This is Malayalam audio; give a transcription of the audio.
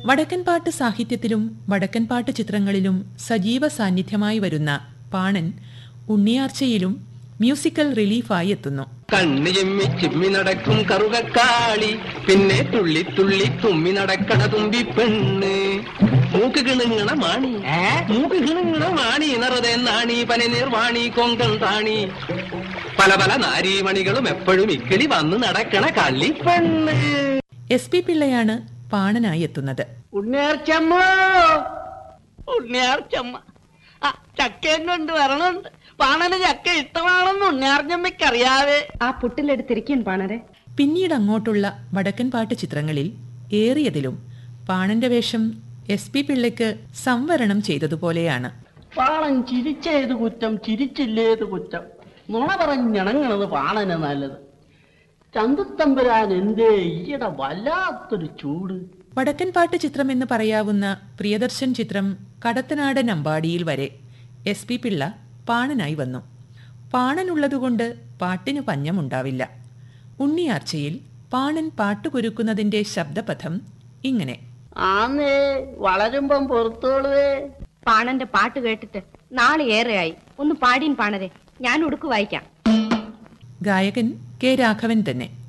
വടക്കൻ പാട്ട് സാഹിത്യത്തിലും വടക്കൻ പാട്ട് ചിത്രങ്ങളിലും സജീവ സാന്നിധ്യമായി വരുന്ന പാണൻ ഉണ്ണിയാർച്ചയിലും മ്യൂസിക്കൽ റിലീഫായി എത്തുന്നു കണ്ണ് ചിമ്മി ചിമ്മി നടക്കും കറുകക്കാളി പിന്നെ തുള്ളി തുള്ളി തുമ്മി നടക്കണ തുമ്പി പെണ്ണ് മൂക്ക് കിണുങ്ങണ മാണി മൂക്ക് കിണുങ്ങണ മാണി നിറതെ നാണി പനിനീർ വാണി കൊങ്കൺ റാണി പല പല നാരീമണികളും എപ്പോഴും ഇക്കിളി വന്ന് നടക്കണ കള്ളി പെണ്ണ് എസ് പി പിള്ളയാണ് പാണനായി എത്തുന്നത് ഉണ്ണിയാർച്ചമ്മ ഉണ്ണിയാർച്ചമ്മ ആ ചക്കയും കൊണ്ട് വരണുണ്ട് പാണന് ചക്ക ഇഷ്ടമാണെന്ന് ഉണ്ണിയാർച്ചമ്മയ്ക്ക് അറിയാവേ ആ പുട്ടിലെടുത്തിരിക്കും പാണരെ പിന്നീട് അങ്ങോട്ടുള്ള വടക്കൻ പാട്ട് ചിത്രങ്ങളിൽ ഏറിയതിലും പാണന്റെ വേഷം എസ് പി പിള്ളയ്ക്ക് സംവരണം ചെയ്തതുപോലെയാണ് പാണൻ ചിരിച്ചേത് കുറ്റം ചിരിച്ചില്ലേത് കുറ്റം നുണ പറഞ്ഞിണങ്ങണത് പാണന് നല്ലത് ചന്തുത്തമ്പുരാൻ എന്തേ ഈയിടെ വല്ലാത്തൊരു ചൂട് വടക്കൻ പാട്ട് ചിത്രമെന്ന് പറയാവുന്ന പ്രിയദർശൻ ചിത്രം കടത്തനാടൻ അമ്പാടിയിൽ വരെ എസ് പി പിള്ള പാണനായി വന്നു പാണനുള്ളതുകൊണ്ട് പാട്ടിന് പഞ്ഞമുണ്ടാവില്ല ഉണ്ണിയാർച്ചയിൽ പാണൻ പാട്ടുകുരുക്കുന്നതിന്റെ ശബ്ദപഥം ഇങ്ങനെ ആന്നേ വളരുമ്പം പുറത്തോളുവേ പാണന്റെ പാട്ട് കേട്ടിട്ട് നാളെ ഏറെയായി ഒന്ന് പാടീൻ പാണരെ ഞാൻ ഉടുക്കു വായിക്കാം ഗായകൻ കെ രാഘവൻ തന്നെ